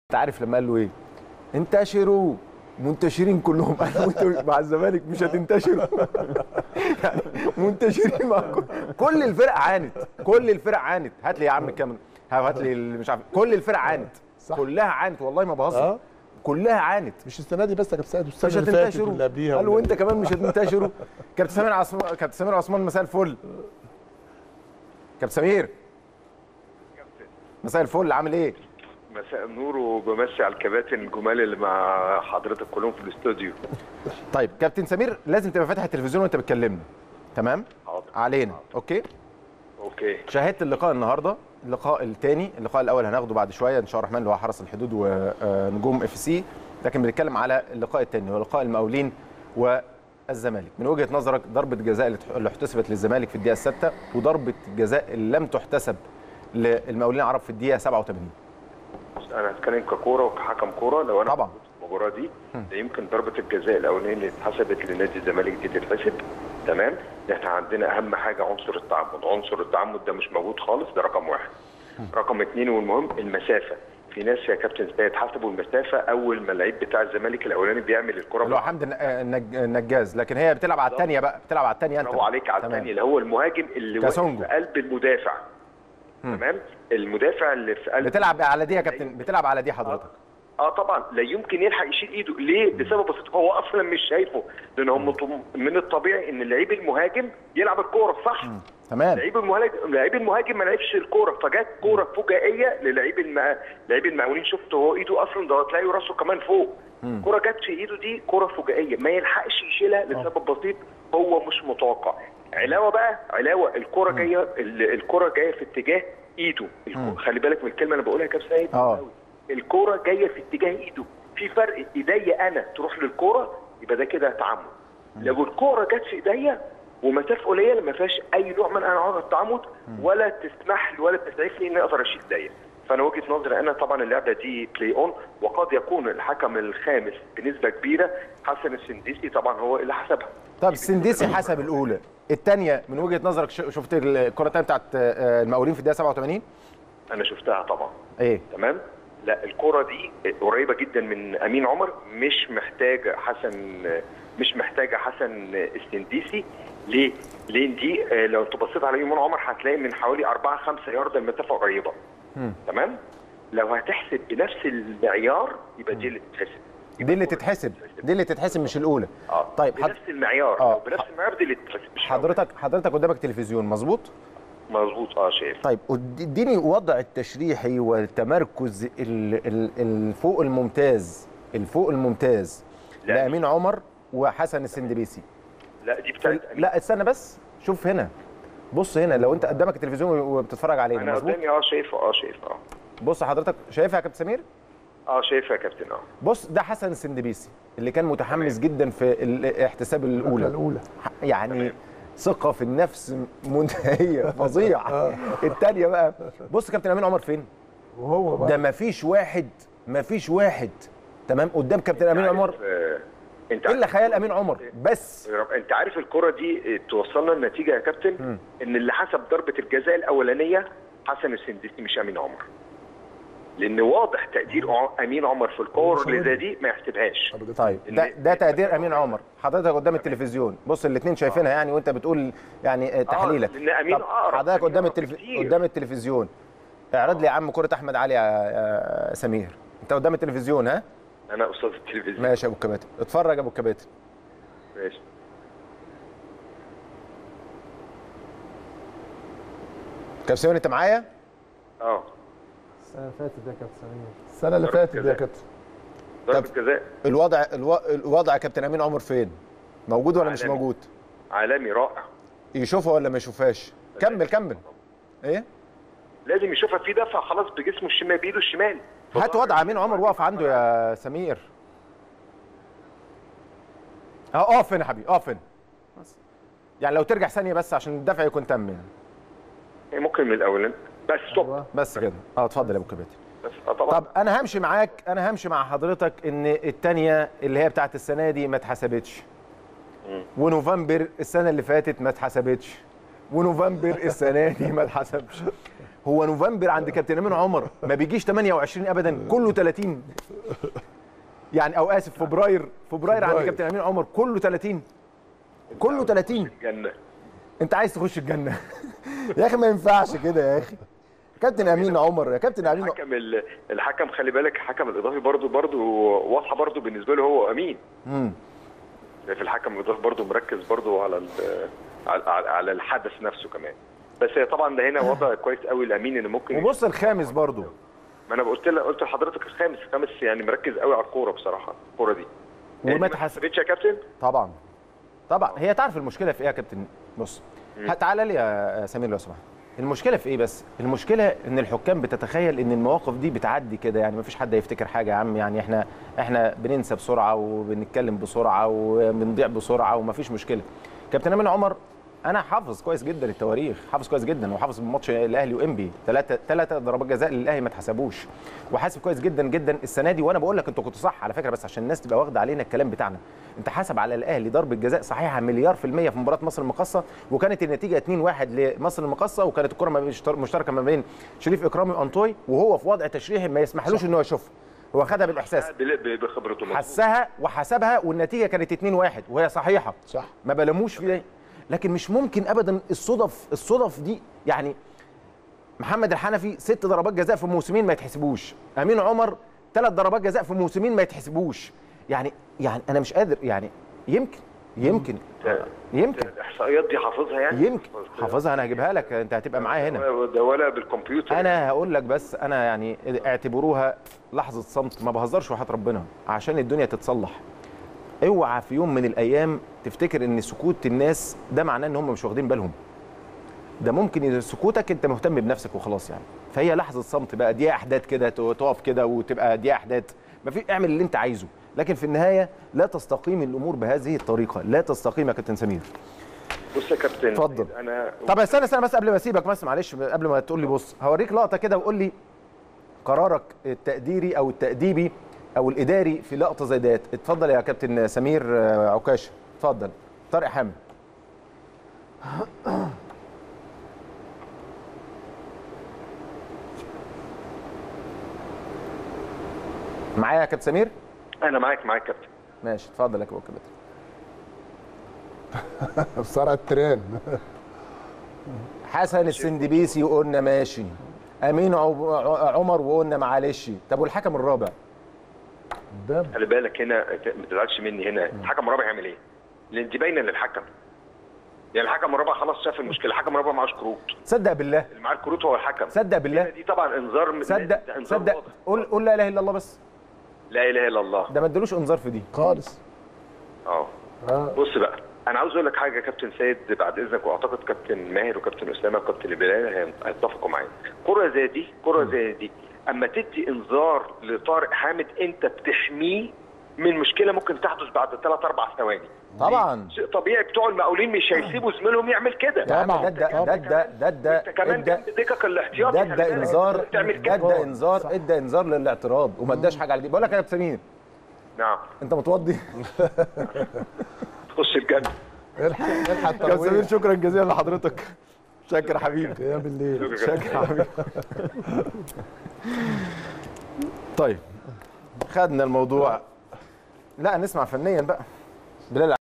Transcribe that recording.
انت عارف لما قال له ايه انتشروا منتشرين كلهم قالوا انتوا مع الزمالك مش هتنتشروا يعني منتشرين مع كل, كل الفرق عانت كل الفرق عانت هات لي يا عم الكاميرا هات لي اللي مش عارف كل الفرق عانت صح. كلها عانت والله ما بهزر اه كلها عانت مش السنه دي بس يا كابتن سيد مش والسنه اللي فاتت هتنتشروا واللي قبليها قالوا واللي وانت كمان مش هتنتشروا كابتن سمير عثمان كابتن سمير عثمان مساء الفل كابتن سمير مساء الفل عامل ايه مساء النور وبمسي على الكباتن الجمال اللي مع حضرتك كلهم في الاستوديو طيب كابتن سمير لازم تبقى فاتح التلفزيون وانت بتكلمنا تمام حاضر علينا اوكي اوكي شاهدت اللقاء النهارده اللقاء الثاني اللقاء الاول هناخده بعد شويه ان شاء الله الرحمن اللي هو حرس الحدود ونجوم اف سي لكن بنتكلم على اللقاء الثاني هو لقاء المقاولين والزمالك من وجهه نظرك ضربه جزاء اللي احتسبت للزمالك في الدقيقه السادسه وضربه جزاء اللي لم تحتسب للمقاولين العرب في الدقيقه 87 انا هتكلم ككوره وكحكم كوره لو انا طبعا. موجود في المباراه دي ده يمكن ضربه الجزاء الاولانيه اللي اتحسبت لنادي الزمالك دي تتحسب تمام احنا عندنا اهم حاجه عنصر التعمد عنصر التعمد ده مش موجود خالص ده رقم واحد رقم اثنين والمهم المسافه في ناس يا كابتن سيد حسبوا المسافه اول ما اللعيب بتاع الزمالك الاولاني بيعمل الكره اللي هو حمد الن- النج- النجاز لكن هي بتلعب على الثانيه بقى بتلعب على الثانيه انت برافو عليك على تمام. الثاني اللي هو المهاجم اللي واقف كاسونجو. في قلب المدافع تمام المدافع اللي في قلب بتلعب على دي يا كابتن بتلعب على دي حضرتك اه طبعا لا يمكن يلحق يشيل ايده ليه لسبب بسيط هو اصلا مش شايفه لان هم طم- من الطبيعي ان اللعيب المهاجم يلعب الكوره صح تمام لعيب المهاجم لعيب المهاجم ما لعبش الكوره فجت كوره فجائيه للعيب الم... لعيب المقاولين شفت هو ايده اصلا ده تلاقي راسه كمان فوق كوره جت في ايده دي كوره فجائيه ما يلحقش يشيلها لسبب بسيط هو مش متوقع علاوه بقى علاوه الكوره جايه ال- الكوره جايه في اتجاه ايده الكو- خلي بالك من الكلمه اللي بقولها يا كابتن سيد اه. الكوره جايه في اتجاه ايده في فرق ايديا انا تروح للكوره يبقى ده كده تعمد لو الكوره جت في ايديا ومسافه قليله ما فيهاش اي نوع من انواع التعمد ولا تسمح لي ولا تسعفني اني اقدر اشيل ايديا فانا وجهه نظري انا طبعا اللعبه دي بلاي اون وقد يكون الحكم الخامس بنسبه كبيره حسن السنديسي طبعا هو اللي حسبها طب السنديسي حسب الاولى الثانيه من وجهه نظرك ش- شفت الكره الثانيه بتاعت آه، المقاولين في الدقيقه 87 انا شفتها طبعا ايه تمام لا الكرة دي قريبة جدا من أمين عمر مش محتاجة حسن مش محتاجة حسن السنديسي ليه؟ ليه دي آه، لو انت بصيت على أمين عمر هتلاقي من حوالي 4 5 يارد المسافة قريبة تمام؟ لو هتحسب بنفس المعيار يبقى دي اللي تتحسب دي اللي تتحسب دي اللي تتحسب مش الاولى اه طيب حض- بنفس المعيار آه. لو بنفس المعيار دي اللي تتحسب مش حضرتك حضرتك قدامك تلفزيون مظبوط مظبوط اه شايف طيب اد- اديني وضع التشريحي والتمركز ال- ال- الفوق الممتاز الفوق الممتاز لا. لامين عمر وحسن السندبيسي لا دي في بتاعت ال- لا استنى بس شوف هنا بص هنا لو انت قدامك التلفزيون وبتتفرج علينا انا مظبوط قدامي اه شايفه اه شايفه اه بص حضرتك شايفها يا كابتن سمير اه شايفه يا كابتن اه بص ده حسن السندبيسي اللي كان متحمس جدا في الاحتساب الاولى الاولى يعني ثقه في النفس منتهيه فظيعه الثانيه بقى بص كابتن امين عمر فين وهو بقى ده مفيش واحد مفيش واحد تمام قدام كابتن امين عارف، عمر آه، انت الا عارف- خيال امين عمر بس يا رب، انت عارف الكرة دي توصلنا لنتيجة يا كابتن ان اللي حسب ضربة الجزاء الاولانية حسن السندسي مش امين عمر لان واضح تقدير ع- امين عمر في الكور اللي زي دي ما يحسبهاش طيب ده ده تقدير امين عمر حضرتك قدام التلفزيون بص الاثنين شايفينها يعني وانت بتقول يعني آه، تحليلك لأن أمين طب أقرب، حضرتك أمين قدام أقرب التلف... كتير. قدام التلفزيون اعرض لي يا عم كرة احمد علي يا يا سمير انت قدام التلفزيون ها انا استاذ التلفزيون ماشي يا ابو الكباتن اتفرج يا ابو الكباتن ماشي كابتن سمير انت معايا اه السنه اللي فاتت ده كابتن سمير السنه اللي ضربة فاتت دي يا جزاء. كابتن ضربة جزاء الوضع الو... الوضع يا كابتن امين عمر فين موجود ولا مش عالمي. موجود عالمي رائع يشوفها ولا ما يشوفهاش كمل كمل ايه لازم يشوفها في دفع خلاص بجسمه الشمال بايده الشمال هات وضع امين عمر واقف عنده يا سمير اه اقف هنا يا حبيبي اقف هنا بس. يعني لو ترجع ثانيه بس عشان الدفع يكون تم يعني يعني ممكن من الاول بس ستوب أيوة. بس كده اه اتفضل يا ابو كباتن بس آه طبعا طب انا همشي معاك انا همشي مع حضرتك ان الثانيه اللي هي بتاعت السنه دي ما اتحسبتش ونوفمبر السنه اللي فاتت ما اتحسبتش ونوفمبر السنه دي ما اتحسبش هو نوفمبر عند كابتن امين عمر ما بيجيش 28 ابدا كله 30 يعني او اسف فبراير فبراير عند فبراير. كابتن امين عمر كله 30 كله 30 جنه انت عايز تخش الجنه يا اخي ما ينفعش كده يا اخي كابتن امين عمر يا كابتن امين الحكم ال- الحكم خلي بالك الحكم الاضافي برضو برضو واضحه برضو بالنسبه له هو امين مم. في الحكم الاضافي برضو مركز برضو على ال- على, على- على الحدث نفسه كمان بس هي طبعا ده هنا وضع كويس قوي الامين ان ممكن وبص الخامس برضو ما انا قلت لك قلت لحضرتك الخامس الخامس يعني مركز قوي على الكوره بصراحه الكوره دي يعني وما ما تحس- حسبتش يا كابتن طبعا طبعا هي تعرف المشكله في ايه يا كابتن بص تعالى لي يا سمير لو سمحت المشكله في ايه بس المشكله ان الحكام بتتخيل ان المواقف دي بتعدي كده يعني مفيش حد هيفتكر حاجه يا عم يعني احنا احنا بننسى بسرعه وبنتكلم بسرعه وبنضيع بسرعه ومفيش مشكله كابتن امين عمر انا حافظ كويس جدا التواريخ حافظ كويس جدا وحافظ ماتش الاهلي وانبي ثلاثه ثلاثه ضربات جزاء للاهلي ما اتحسبوش وحاسب كويس جدا جدا السنه دي وانا بقول لك انت كنت صح على فكره بس عشان الناس تبقى واخده علينا الكلام بتاعنا انت حاسب على الاهلي ضربه جزاء صحيحه مليار في الميه في مباراه مصر المقاصه وكانت النتيجه 2-1 لمصر المقاصه وكانت الكره ما بين- مشتركه ما بين شريف اكرامي وانطوي وهو في وضع تشريحي ما يسمحلوش ان هو يشوفها هو خدها بالاحساس بل- ب- بخبرته مظبوط. حسها وحسبها والنتيجه كانت 2-1 وهي صحيحه صح ما بلموش فيه لكن مش ممكن ابدا الصدف الصدف دي يعني محمد الحنفي ست ضربات جزاء في موسمين ما يتحسبوش امين عمر ثلاث ضربات جزاء في موسمين ما يتحسبوش يعني يعني انا مش قادر يعني يمكن يمكن يمكن الاحصائيات دي حافظها يعني يمكن حافظها انا هجيبها لك انت هتبقى معايا هنا ده ولا بالكمبيوتر انا هقول لك بس انا يعني اعتبروها لحظه صمت ما بهزرش وحياه ربنا عشان الدنيا تتصلح اوعى في يوم من الايام تفتكر ان سكوت الناس ده معناه ان هم مش واخدين بالهم ده ممكن سكوتك انت مهتم بنفسك وخلاص يعني فهي لحظه صمت بقى دي احداث كده تقف كده وتبقى دي احداث ما في اعمل اللي انت عايزه لكن في النهايه لا تستقيم الامور بهذه الطريقه لا تستقيم يا كابتن سمير بص يا كابتن اتفضل. انا طب استنى استنى بس قبل ما اسيبك بس معلش قبل ما تقول لي بص هوريك لقطه كده وقول لي قرارك التقديري او التاديبي او الاداري في لقطه زي ديت اتفضل يا كابتن سمير آه، عكاشه اتفضل طارق حامد معايا يا كابتن سمير انا معاك معاك يا كابتن ماشي اتفضل يا كابتن بصراحه التران حسن السندبيسي وقلنا ماشي امين عب- عمر وقلنا معلش طب والحكم الرابع قدام خلي بالك هنا ما تزعلش مني هنا الحكم الرابع يعمل ايه؟ لان دي باينه للحكم يعني الحكم الرابع خلاص شاف المشكله الحكم الرابع معهوش كروت صدق بالله اللي معاه الكروت هو الحكم صدق هنا بالله دي طبعا انذار من صدق ده انذار صدق واضح. قول قول لا اله الا الله بس لا اله الا الله ده ما ادالوش انذار في دي خالص اه اه بص بقى انا عاوز اقول لك حاجه يا كابتن سيد بعد اذنك واعتقد كابتن ماهر وكابتن اسامه وكابتن بلال هي- هيتفقوا معايا كره زي دي كره زي دي اما تدي انذار لطارق حامد انت بتحميه من مشكله ممكن تحدث بعد ثلاث اربع ثواني طبعا شيء طبيعي بتوع المقاولين مش هيسيبوا زميلهم يعمل كده يا عم طبعاً، ده ده ده ده ده ده انت كمان ادى جنب ديكك الاحتياطي ده خلي ادى بالك. انذار تعمل ده كده ادى انذار ادى انذار للاعتراض وما اداش حاجه على دي بقول لك يا كابتن سمير نعم انت متوضي تخش الجنة الحق الحق كابتن سمير الترويح شكرا جزيلا لحضرتك شكرا يا حبيبي يا بالليل شكرا يا حبيبي طيب خدنا الموضوع لا نسمع فنيا بقى بلال